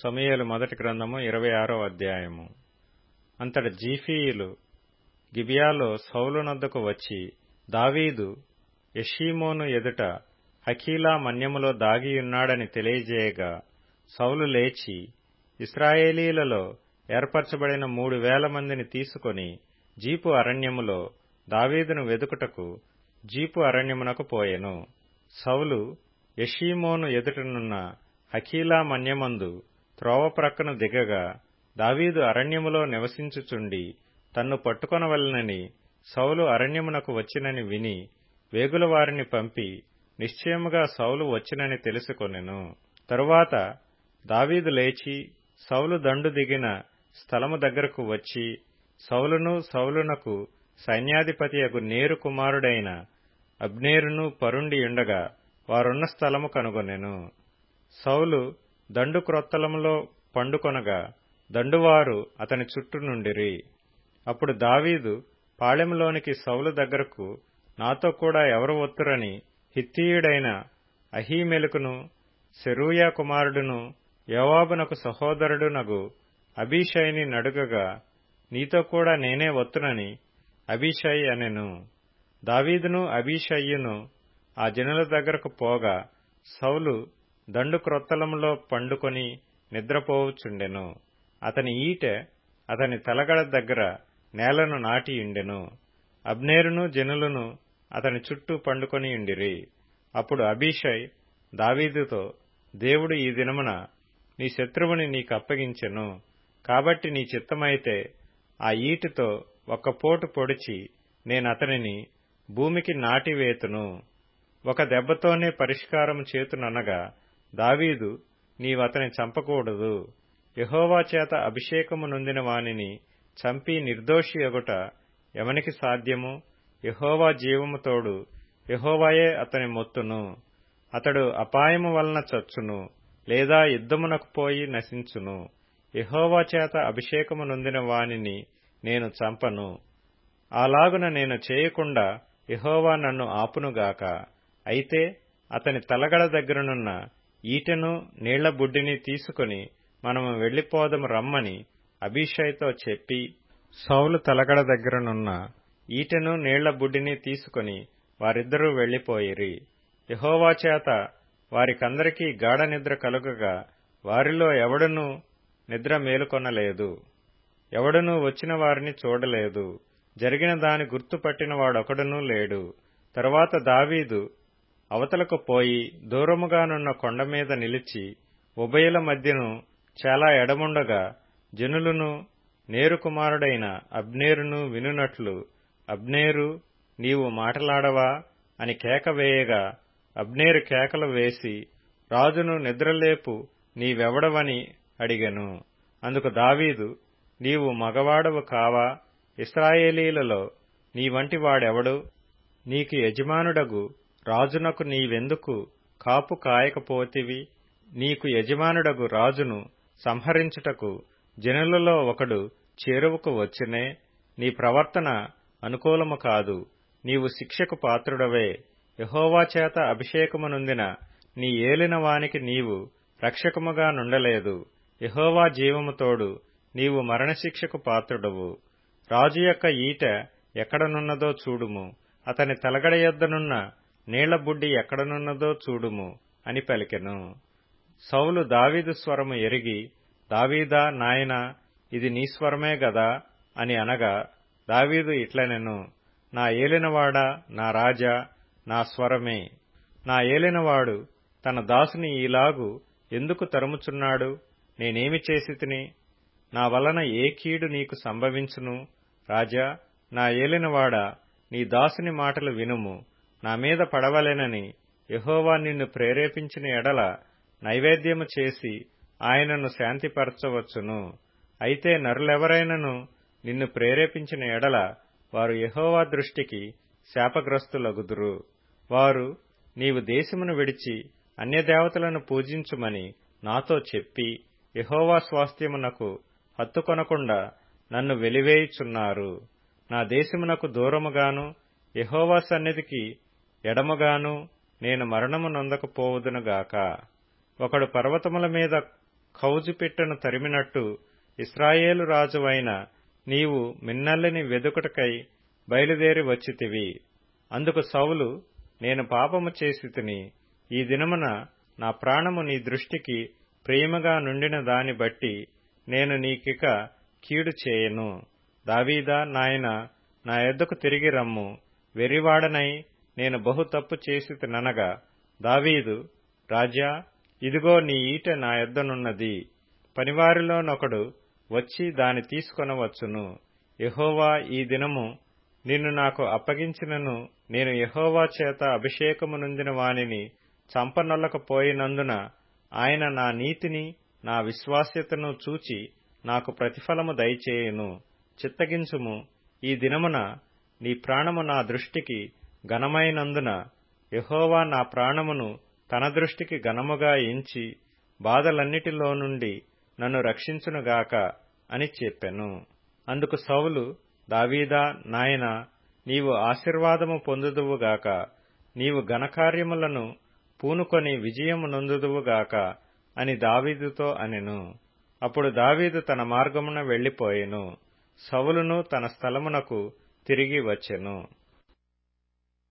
సమూయేలు మొదటి గ్రంథము ఇరవై ఆరో అధ్యాయము అంతట జీఫీయులు గిబియాలో సౌలునొద్దకు వచ్చి దావీదు యెషీమోను ఎదుట హకీలా మన్యములో దాగియున్నాడని తెలియజేయగా సౌలు లేచి ఇస్రాయేలీలలో ఏర్పరచబడిన మూడు వేల మందిని తీసుకొని జీపు అరణ్యములో దావీదును వెదుకుటకు జీపు అరణ్యమునకు పోయెను సౌలు యెషీమోను ఎదుటనున్న హకీలా మన్యమందు త్రోవ ప్రక్కను దిగగా దావీదు అరణ్యములో నివసించుచుండి తన్ను పట్టుకొనవలెనని సౌలు అరణ్యమునకు వచ్చినని విని వేగుల వారిని పంపి నిశ్చయముగా సౌలు వచ్చినని తెలుసుకొనెను తరువాత దావీదు లేచి సౌలు దండు దిగిన స్థలము దగ్గరకు వచ్చి సౌలును సౌలునకు సైన్యాధిపతియగు నేరు కుమారుడైన అబ్నేరును పరుండి ఉండగా వారున్న స్థలము కనుగొనెను సౌలు దండు క్రొత్తలములో పండుకొనగా దండువారు అతని చుట్టూ నుండిరి అప్పుడు దావీదు పాళెములోనికి సౌలు దగ్గరకు నాతో కూడా ఎవరు వత్తురని హిత్తీయుడైన అహీమెలుకును సెరూయా కుమారుడును యోవాబునకు సహోదరుడునగు అబీషైని నడుగగా నీతో కూడా నేనే వత్తునని అబీషై అనెను దావీదును అబీషయ్యును ఆ జనుల దగ్గరకు పోగా సౌలు దండు క్రొత్తలములో పండుకొని నిద్రపోవుచుండెను అతని ఈటె అతని తలగడ దగ్గర నేలను నాటియుండెను అబ్నేరును జనులను అతని చుట్టూ పండుకొని ఉండిరి అప్పుడు అబీషై దావీదుతో దేవుడు ఈ దినమున నీ శత్రువుని నీకు అప్పగించెను కాబట్టి నీ చిత్తమైతే ఆ ఈటితో ఒక్క పోటు పొడిచి నేనతనిని భూమికి నాటివేతును ఒక దెబ్బతోనే పరిష్కారం చేతుననగా దావీదు నీవతని చంపకూడదు యహోవా చేత అభిషేకము నొందిన వానిని చంపి నిర్దోషి ఎగుట ఎవనికి సాధ్యము యహోవా జీవము తోడు యహోవాయే అతని మొత్తును అతడు అపాయము వలన చచ్చును లేదా యుద్ధమునకు పోయి నశించును యహోవా చేత అభిషేకము నొందిన వానిని నేను చంపను అలాగున నేను చేయకుండా యహోవా నన్ను ఆపునుగాక అయితే అతని తలగడ దగ్గరనున్న ఈటెను నీళ్ల బుడ్డిని తీసుకుని మనము వెళ్లిపోదము రమ్మని అభిషయ్తో చెప్పి సౌలు తలగడ దగ్గరనున్న ఈటెను నీళ్ల బుడ్డిని తీసుకుని వారిద్దరూ వెళ్లిపోయిరి యహోవా చేత వారికందరికీ గాఢ నిద్ర కలుగగా వారిలో ఎవడనూ నిద్ర మేలుకొనలేదు ఎవడనూ వచ్చిన వారిని చూడలేదు జరిగిన దాని గుర్తుపట్టిన వాడొకడునూ లేడు తరువాత దావీదు అవతలకు పోయి దూరముగానున్న కొండ మీద నిలిచి ఉభయుల మధ్యను చాలా ఎడముండగా జనులను నేరు కుమారుడైన అబ్నేరును వినునట్లు అబ్నేరు నీవు మాటలాడవా అని కేక వేయగా అబ్నేరు కేకలు వేసి రాజును నిద్రలేపు నీవెవడవని అడిగెను అందుకు దావీదు నీవు మగవాడవు కావా ఇస్రాయేలీలలో నీ వంటి వాడెవడు నీకు యజమానుడగు రాజునకు నీవెందుకు కాపు కాయకపోతివి నీకు యజమానుడగు రాజును సంహరించుటకు జనులలో ఒకడు చేరువకు వచ్చినే నీ ప్రవర్తన అనుకూలము కాదు నీవు శిక్షకు పాత్రుడవే యహోవా చేత అభిషేకము నొందిన నీ ఏలిన వానికి నీవు రక్షకముగా నుండలేదు యహోవా జీవముతోడు నీవు మరణశిక్షకు పాత్రుడవు రాజు యొక్క ఈట ఎక్కడనున్నదో చూడుము అతని తలగడ యొద్దనున్న నీళ్ల బుడ్డి ఎక్కడనున్నదో చూడుము అని పలికెను సౌలు దావీదు స్వరము ఎరిగి దావీదా నాయనా ఇది నీ స్వరమే గదా అని అనగా దావీదు ఇట్లనెను నా ఏలినవాడా నా రాజా నా స్వరమే నా ఏలినవాడు తన దాసుని ఈలాగు ఎందుకు తరుముచున్నాడు నేనేమి చేసి తిని నా వలన ఏ కీడు నీకు సంభవించును రాజా నా ఏలినవాడా నీ దాసుని మాటలు వినుము నా మీద పడవలెనని యహోవా నిన్ను ప్రేరేపించిన ఎడల నైవేద్యము చేసి ఆయనను శాంతిపరచవచ్చును అయితే నరులెవరైనను నిన్ను ప్రేరేపించిన ఎడల వారు యహోవా దృష్టికి శాపగ్రస్తులగుదురు వారు నీవు దేశమును విడిచి అన్యదేవతలను పూజించుమని నాతో చెప్పి యహోవా స్వాస్థ్యమునకు హత్తుకొనకుండా నన్ను వెలివేయుచున్నారు నా దేశమునకు దూరముగాను యహోవా సన్నిధికి ఎడమగాను నేను మరణము నొందకపోవుదునుగాక ఒకడు పర్వతముల మీద కౌజుపిట్టను తరిమినట్టు ఇస్రాయేలు రాజువైన నీవు మిన్నల్లిని వెదుకుటకై బయలుదేరి వచ్చితివి అందుకు సౌలు నేను పాపము చేసి తిని ఈ దినమున నా ప్రాణము నీ దృష్టికి ప్రేమగా నుండిన దాని బట్టి నేను నీకిక కీడు చేయను దావీదా నాయన నా యొద్దకు తిరిగి రమ్ము వెరివాడనై నేను బహు తప్పు చేసి తిననగా దావీదు రాజా ఇదిగో నీ ఈట నా యొద్దనున్నది పనివారిలోనొకడు వచ్చి దాని తీసుకొనవచ్చును యహోవా ఈ దినము నిన్ను నాకు అప్పగించినను నేను యహోవా చేత అభిషేకము నొందిన వానిని చంపనొల్లకపోయినందున ఆయన నా నీతిని నా విశ్వాస్యతను చూచి నాకు ప్రతిఫలము దయచేయును చిత్తగించుము ఈ దినమున నీ ప్రాణము నా దృష్టికి ఘనమైనందున యహోవా నా ప్రాణమును తన దృష్టికి ఘనముగా ఎంచి బాధలన్నిటిలో నుండి నన్ను రక్షించునుగాక అని చెప్పెను అందుకు సౌలు దావీదా నాయన నీవు ఆశీర్వాదము పొందుదువుగాక నీవు ఘనకార్యములను పూనుకొని విజయము నొందుదువుగాక అని దావీదుతో అనెను అప్పుడు దావీదు తన మార్గమున వెళ్లిపోయెను సౌలును తన స్థలమునకు తిరిగి వచ్చెను